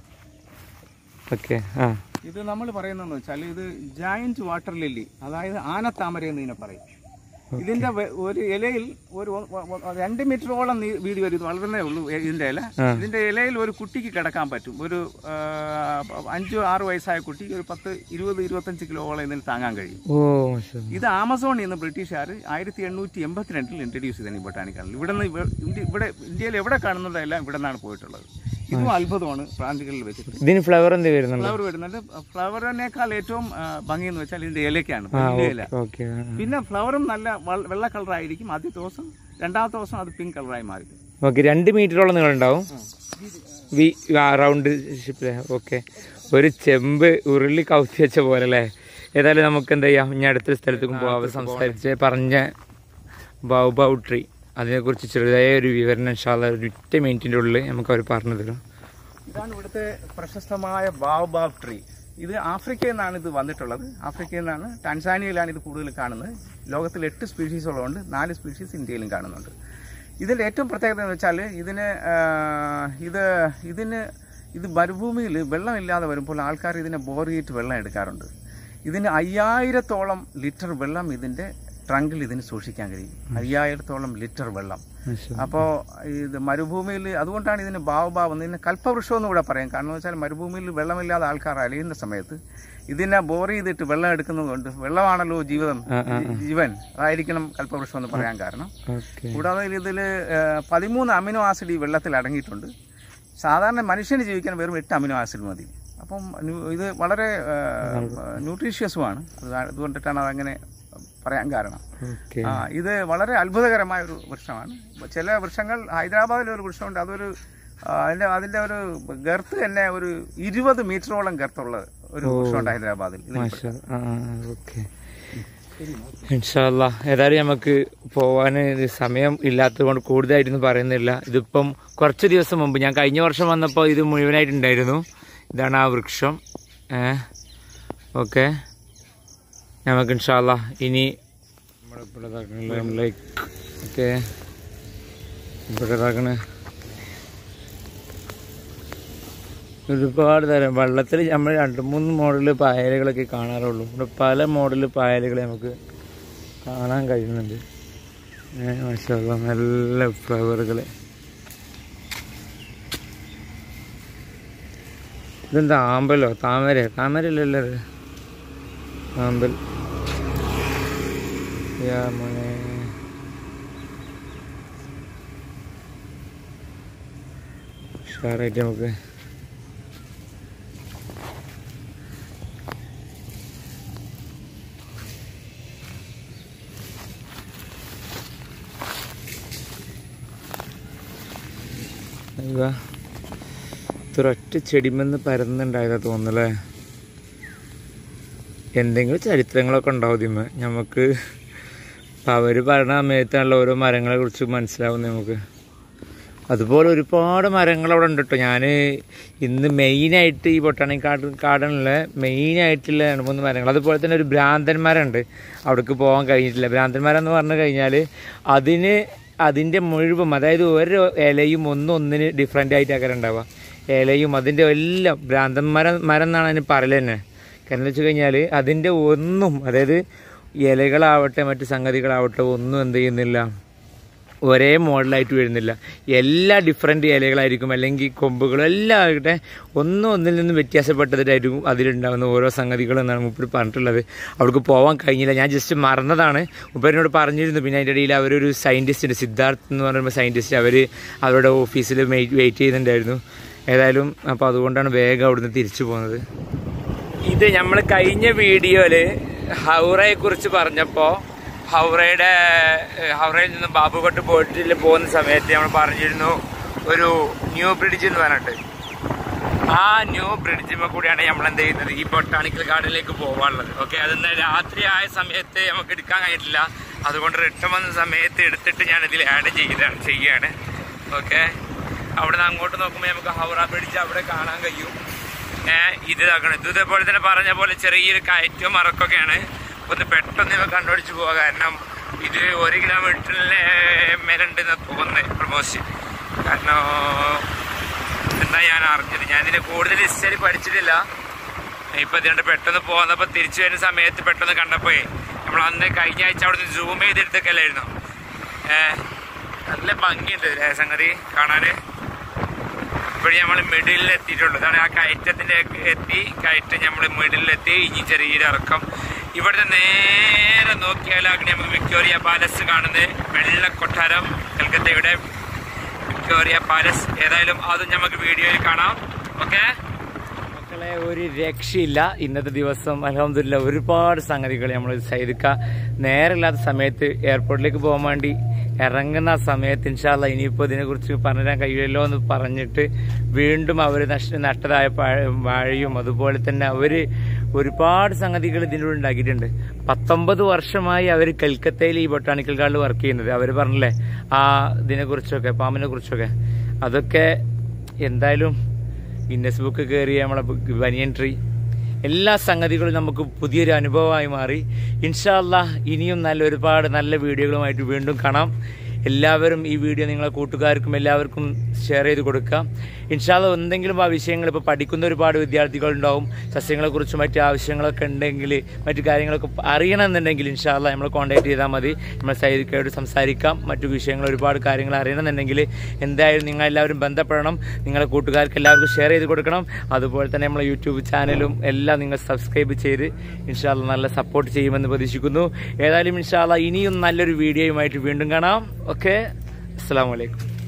ഓക്കെ ആ ഇത് നമ്മൾ പറയുന്നതെന്ന് വെച്ചാൽ ഇത് ജയന്റ് വാട്ടർ ലില്ലി അതായത് ആനത്താമര എന്ന് ഇതിനെ പറയും ഇതിന്റെ വെ- ഒരു ഇലയിൽ ഒരു ഒ- ഒ- ഒ- രണ്ട് മീറ്ററോളം നീ- വീതി വരും ഇത് വളർന്നേ ഉള്ളൂ എ- ഇതിന്റെ ഇല ഇതിന്റെ ഇലയിൽ ഒരു കുട്ടിക്ക് കിടക്കാൻ പറ്റും ഒരു ആ, അഞ്ചോ ആറ് വയസ്സായ കുട്ടി ഒരു പത്ത് ഇരുപത് ഇരുപത്തഞ്ച് കിലോളം ഇതിന് താങ്ങാൻ കഴിയും ഓ മാഷാ ഇത് ആമസോണിൽ നിന്ന് ബ്രിട്ടീഷുകാർ ആയിരത്തി എണ്ണൂറ്റി എൺപത്തിരണ്ടിൽ ഇൻട്രൊഡ്യൂസ് ചെയ്തതാണ് ഈ ബൊട്ടാണിക്കൽ ഇവിടെ നിന്ന് ഇന്ത്യ ഇവിടെ ഇന്ത്യയിൽ എവിടെ കാണുന്നതെല്ലാം ഇവിടെ നിന്നാണ് പോയിട്ടുള്ളത് ഇതും അത്ഭുതമാണ് പ്ലാന്റുകളിൽ വെച്ചിട്ട് ഇതിന് ഫ്ലവർ എന്ത് വരുന്നുണ്ട് ഫ്ലവർ വരുന്നുണ്ട് ഫ്ലവറിനേക്കാൾ ഏറ്റവും ആ, ഭംഗി എന്ന് വെച്ചാൽ ഇതിന്റെ ഇലയ്ക്കാണ് വലിയ ഇല ഓക്കെ പിന്നെ ഫ്ലവറും നല്ല വൾ- വെള്ള കളറായിരിക്കും ആദ്യത്തെ ദിവസം രണ്ടാമത്തെ ദിവസം അത് പിങ്ക് കളറായി മാറി ഓക്കെ രണ്ട് മീറ്ററോളം നിങ്ങളുണ്ടാവും വി റൗണ്ട് ഷിപ്പിലെ ഓക്കെ ഒരു ചെമ്പ് ഉരുളി കൗത്തി വെച്ച പോലെ അല്ലേ ഏതായാലും നമുക്ക് എന്താ ചെയ്യാം ഇനി അടുത്തൊരു സ്ഥലത്തേക്കും പോവാം അവർ സംസാരിച്ച് പറഞ്ഞ ബൗബൗ ട്രീ അതിനെക്കുറിച്ച് ചെറുതായ ഒരു വിവരണം ഇൻഷാല്ല ഒരു ഒറ്റ മിനിറ്റിൻ്റെ ഉള്ളിൽ നമുക്ക് അവർ പറഞ്ഞു തരും ഇതാണ് ഇവിടുത്തെ പ്രശസ്തമായ ബാബാബ് ട്രീ ഇത് ആഫ്രിക്കയിൽ നിന്നാണ് ഇത് വന്നിട്ടുള്ളത് ആഫ്രിക്കയിൽ നിന്നാണ് ടാൻസാനിയയിലാണ് ഇത് കൂടുതൽ കാണുന്നത് ലോകത്തിൽ എട്ട് സ്പീഷീസ് ഉള്ളതുകൊണ്ട് നാല് സ്പീഷീസ് ഇന്ത്യയിലും കാണുന്നുണ്ട് ഇതിൻ്റെ ഏറ്റവും പ്രത്യേകത എന്ന് വെച്ചാൽ ഇതിന് ആ, ഇത് ഇതിന് ഇത് മരുഭൂമിയിൽ വെള്ളമില്ലാതെ വരുമ്പോൾ ആൾക്കാർ ഇതിനെ ബോർ ചെയ്തിട്ട് വെള്ളം എടുക്കാറുണ്ട് ഇതിന് അയ്യായിരത്തോളം ലിറ്റർ വെള്ളം ഇതിൻ്റെ ട്രങ്കിൽ ഇതിന് സൂക്ഷിക്കാൻ കഴിയും അയ്യായിരത്തോളം ലിറ്റർ വെള്ളം അപ്പോൾ ഇത് മരുഭൂമിയിൽ അതുകൊണ്ടാണ് ഇതിന് ബാവബാവ് എന്ന് ഇതിന് കൽപ്പവൃക്ഷം എന്ന് കൂടെ പറയാം കാരണം എന്ന് വെച്ചാൽ മരുഭൂമിയിൽ വെള്ളമില്ലാതെ ആൾക്കാർ അലയുന്ന സമയത്ത് ഇതിനെ ബോർ ചെയ്തിട്ട് വെള്ളം എടുക്കുന്നത് കൊണ്ട് വെള്ളമാണല്ലോ ജീവിതം ജീവൻ അതായിരിക്കണം കൽപ്പവൃക്ഷം എന്ന് പറയാൻ കാരണം ഓക്കെ കൂടാതെ ഇതിൽ പതിമൂന്ന് അമിനോ ആസിഡ് ഈ വെള്ളത്തിൽ അടങ്ങിയിട്ടുണ്ട് സാധാരണ മനുഷ്യന് ജീവിക്കാൻ വെറും എട്ട് അമിനോ ആസിഡ് മതി അപ്പം ന്യൂ- ഇത് വളരെ ന്യൂട്രീഷ്യസുമാണ് അത് അതുകൊണ്ടിട്ടാണ് അതങ്ങനെ പറയാൻ കാരണം ഓക്കെ ആ ഇത് വളരെ അത്ഭുതകരമായ ഒരു വൃക്ഷമാണ് ചില വൃക്ഷങ്ങൾ ഹൈദരാബാദിലെ ഒരു വൃക്ഷമുണ്ട് അതൊരു ആ, അതിന്റെ അതിന്റെ ഒരു ഗർത്ത് തന്നെ ഒരു ഇരുപത് മീറ്ററോളം ഗർത്തുള്ള ഒരു വൃക്ഷമുണ്ട് ഹൈദരാബാദിൽ ഇതിൽ മാഷാ ആ ഓക്കെ ഇൻഷാല്ല ഏതായാലും നമുക്ക് പോവാൻ സമയം ഇല്ലാത്തത് കൊണ്ട് കൂടുതലായിട്ടൊന്നും പറയുന്നില്ല ഇതിപ്പം കുറച്ച് ദിവസം മുമ്പ് ഞാൻ കഴിഞ്ഞ വർഷം വന്നപ്പോൾ ഇത് മുഴുവനായിട്ടുണ്ടായിരുന്നു ഇതാണ് ആ വൃക്ഷം ഏ ഓക്കെ നമുക്ക് ഇൻഷാല്ല ഇനി ലൈക്ക് ഓക്കെ ഇവിടെ ഇതാക്കണ ഒരുപാട് തരം വെള്ളത്തിൽ നമ്മൾ രണ്ട് മൂന്ന് മോഡൽ പായലുകളൊക്കെ കാണാറുള്ളൂ ഇവിടെ പല മോഡൽ പായലുകൾ നമുക്ക് കാണാൻ കഴിയുന്നുണ്ട് ഏ, മാഷാ അല്ലാ, നല്ല ഫ്ലവറുകൾ ഇതെന്താ ആമ്പലോ താമര താമരയല്ലല്ലോ ഇത് ആമ്പൽ യാ മോനെ ഉഷാറായിട്ട് നമുക്ക് ഇതാ ഇതൊരൊറ്റ ചെടിമെന്ന് പരന്നുണ്ടായതാ തോന്നുന്നല്ലേ എന്തെങ്കിലും ചരിത്രങ്ങളൊക്കെ ഉണ്ടാവും ഇതിന്മേ നമുക്ക് അപ്പം അവർ പറഞ്ഞ സമയത്താണല്ലോ ഓരോ മരങ്ങളെ കുറിച്ച് മനസ്സിലാവുന്നത് നമുക്ക് അതുപോലെ ഒരുപാട് മരങ്ങൾ അവിടെ ഉണ്ട് കേട്ടോ ഞാൻ ഇന്ന് മെയിനായിട്ട് ഈ ബൊട്ടാണിക് ഗാർഡൻ ഗാർഡനിലെ മെയിനായിട്ടുള്ള രണ്ട് മൂന്ന് മരങ്ങൾ അതുപോലെ തന്നെ ഒരു ഭ്രാന്തൻ മരമുണ്ട് അവിടേക്ക് പോകാൻ കഴിഞ്ഞിട്ടില്ല ഭ്രാന്തൻ മരം എന്ന് പറഞ്ഞു കഴിഞ്ഞാൽ അതിന് അതിൻ്റെ മുഴുവൻ അതായത് ഒരു ഇലയും ഒന്നും ഒന്നിന് ഡിഫറെൻ്റ് ആയിട്ടൊക്കെ ഉണ്ടാവുക ഇലയും അതിൻ്റെ എല്ലാം ഭ്രാന്തൻ മരം മരം എന്നാണ് അതിന് പറയൽ തന്നെ കാരണം എന്ന് വെച്ച് കഴിഞ്ഞാൽ അതിൻ്റെ ഒന്നും അതായത് ഇലകളാവട്ടെ മറ്റ് സംഗതികളാവട്ടെ ഒന്നും എന്ത് ചെയ്യുന്നില്ല ഒരേ മോഡലായിട്ട് വരുന്നില്ല എല്ലാ ഡിഫറെൻ്റ് ഇലകളായിരിക്കും അല്ലെങ്കിൽ കൊമ്പുകളും എല്ലാം ആകട്ടെ ഒന്നും ഒന്നിൽ നിന്നും വ്യത്യാസപ്പെട്ടതായിരിക്കും അതിലുണ്ടാകുന്ന ഓരോ സംഗതികളും എന്നാണ് മുപ്പര് പറഞ്ഞിട്ടുള്ളത് അവർക്ക് പോകാൻ കഴിഞ്ഞില്ല ഞാൻ ജസ്റ്റ് മറന്നതാണ് മുപ്പരിനോട് പറഞ്ഞിരുന്നു പിന്നെ അതിൻ്റെ ഇടയിൽ അവരൊരു സയൻറ്റിസ്റ്റ് ഉണ്ട് സിദ്ധാർത്ഥ് എന്ന് പറയുമ്പോൾ സയൻറ്റിസ്റ്റ് അവർ അവരുടെ ഓഫീസിൽ വെയിറ്റ് ചെയ്യുന്നുണ്ടായിരുന്നു ഏതായാലും അപ്പോൾ അതുകൊണ്ടാണ് വേഗം അവിടുന്ന് തിരിച്ചു പോകുന്നത് ഇത് നമ്മൾ കഴിഞ്ഞ വീഡിയോയിൽ ഹൗറയെ കുറിച്ച് പറഞ്ഞപ്പോൾ ഹൗറയുടെ ഏഹ്, ഹൗറയിൽ നിന്ന് ബാബുഘട്ട് ബോട്ടിൽ പോകുന്ന സമയത്ത് നമ്മൾ പറഞ്ഞിരുന്നു ഒരു ന്യൂ ബ്രിഡ്ജ് എന്ന് പറഞ്ഞിട്ട് ആ ന്യൂ ബ്രിഡ്ജിമ കൂടിയാണ് നമ്മൾ എന്ത് ചെയ്യുന്നത് ഈ ബൊട്ടാണിക്കൽ ഗാർഡനിലേക്ക് പോകാനുള്ളത് ഓക്കെ അതെന്താ രാത്രി ആയ സമയത്ത് നമുക്ക് എടുക്കാൻ കഴിഞ്ഞിട്ടില്ല അതുകൊണ്ട് റിട്ടേൺ വന്ന സമയത്ത് എടുത്തിട്ട് ഞാൻ ഇതിൽ ആഡ് ചെയ്താണ് ചെയ്യാണ് ഓക്കെ അവിടെ നിന്ന് അങ്ങോട്ട് നോക്കുമ്പോൾ നമുക്ക് ഹൗറ ബ്രിഡ്ജ് അവിടെ കാണാൻ കഴിയും ഏഹ് ഇത് ഇതാക്കണം ഇത് ഇതേപോലെ തന്നെ പറഞ്ഞ പോലെ ചെറിയൊരു കയറ്റവും മറക്കൊക്കെയാണ് ഒന്ന് പെട്ടെന്ന് ഇവ കണ്ടുപിടിച്ച് പോവുക കാരണം ഇത് ഒരു കിലോമീറ്ററിലെ മേലുണ്ടെന്ന് തോന്നുന്നത് പ്രമോഷൻ കാരണം എന്താ ഞാൻ അറിഞ്ഞത് ഞാൻ ഇതിനെ കൂടുതൽ ഹിസ്റ്ററി പഠിച്ചിട്ടില്ല ഇപ്പൊ ഇതിനുണ്ട് പെട്ടെന്ന് പോന്നപ്പോ തിരിച്ചു വരുന്ന സമയത്ത് പെട്ടെന്ന് കണ്ടപ്പോ നമ്മൾ അന്ന് കഴിഞ്ഞ ആഴ്ച അവിടെ നിന്ന് സൂം ചെയ്തെടുത്തൊക്കെയല്ലായിരുന്നു ഏഹ് നല്ല ഭംഗിയുണ്ട് ഇല്ലേ സംഗതി കാണാന് ഇപ്പോഴും നമ്മൾ മിഡിലിൽ എത്തിയിട്ടുള്ളൂ അതാണ് ആ കയറ്റത്തിന്റെ എത്തി കയറ്റം നമ്മൾ മിഡിലെത്തി ഇനി ചെറിയൊരു ഇറക്കം ഇവിടുന്ന് നേരെ നോക്കിയാലാണ് നമുക്ക് വിക്ടോറിയ പാലസ് കാണുന്നത് വെള്ള കൊട്ടാരം കൽക്കത്തയുടെ വിക്ടോറിയ പാലസ് ഏതായാലും അതും നമുക്ക് വീഡിയോയിൽ കാണാം ഓക്കെ മക്കളെ ഒരു രക്ഷയില്ല ഇന്നത്തെ ദിവസം അലഹമില്ല ഒരുപാട് സംഗതികൾ നമ്മൾ സൈദിക്ക നേരമില്ലാത്ത സമയത്ത് എയർപോർട്ടിലേക്ക് പോകാൻ വേണ്ടി ഇറങ്ങുന്ന ആ സമയത്ത് ഇൻഷാല്ല ഇനിയിപ്പോൾ ഇതിനെക്കുറിച്ച് പറഞ്ഞുതരാൻ കഴിയുമല്ലോ എന്ന് പറഞ്ഞിട്ട് വീണ്ടും അവർ നഷ്ട നട്ടതായ പഴ- വാഴയും അതുപോലെ തന്നെ അവർ ഒരുപാട് സംഗതികൾ ഇതിലൂടെ ഉണ്ടാക്കിയിട്ടുണ്ട് പത്തൊമ്പത് വർഷമായി അവർ കൽക്കത്തയിൽ ഈ ബൊട്ടാണിക്കൽ ഗാർഡിൽ വർക്ക് ചെയ്യുന്നത് അവർ പറഞ്ഞില്ലേ ആ ഇതിനെക്കുറിച്ചൊക്കെ പാമ്പിനെ കുറിച്ചൊക്കെ അതൊക്കെ എന്തായാലും ഗിന്നസ് ബുക്ക് കയറിയ നമ്മളെ ബനിയൻ ട്രീ എല്ലാ സംഗതികളും നമുക്ക് പുതിയൊരു അനുഭവമായി മാറി ഇൻഷാല്ല ഇനിയും നല്ല ഒരുപാട് നല്ല വീഡിയോകളുമായിട്ട് വീണ്ടും കാണാം എല്ലാവരും ഈ വീഡിയോ നിങ്ങളെ കൂട്ടുകാർക്കും എല്ലാവർക്കും ഷെയർ ചെയ്ത് കൊടുക്കാം ഇൻഷാല്ല എന്തെങ്കിലും ആ വിഷയങ്ങൾ ഇപ്പോൾ പഠിക്കുന്ന ഒരുപാട് വിദ്യാർത്ഥികളുണ്ടാവും സസ്യങ്ങളെക്കുറിച്ച് മറ്റ് ആവശ്യങ്ങളൊക്കെ ഉണ്ടെങ്കിൽ മറ്റു കാര്യങ്ങളൊക്കെ അറിയണമെന്നുണ്ടെങ്കിൽ ഇൻഷാല്ല നമ്മൾ കോൺടാക്ട് ചെയ്താൽ മതി നമ്മൾ സൈദിക്കയോട് സംസാരിക്കാം മറ്റു വിഷയങ്ങൾ ഒരുപാട് കാര്യങ്ങൾ അറിയണമെന്നുണ്ടെങ്കിൽ എന്തായാലും നിങ്ങൾ എല്ലാവരും ബന്ധപ്പെടണം നിങ്ങളുടെ കൂട്ടുകാർക്ക് എല്ലാവർക്കും ഷെയർ ചെയ്ത് കൊടുക്കണം അതുപോലെ തന്നെ നമ്മളെ യൂട്യൂബ് ചാനലും എല്ലാം നിങ്ങൾ സബ്സ്ക്രൈബ് ചെയ്ത് ഇൻഷാല്ല നല്ല സപ്പോർട്ട് ചെയ്യുമെന്ന് പ്രതീക്ഷിക്കുന്നു ഏതായാലും ഇൻഷാല്ല ഇനിയും നല്ലൊരു വീഡിയോയുമായിട്ട് വീണ്ടും കാണാം ഓക്കെ അസ്സാം വലൈക്കും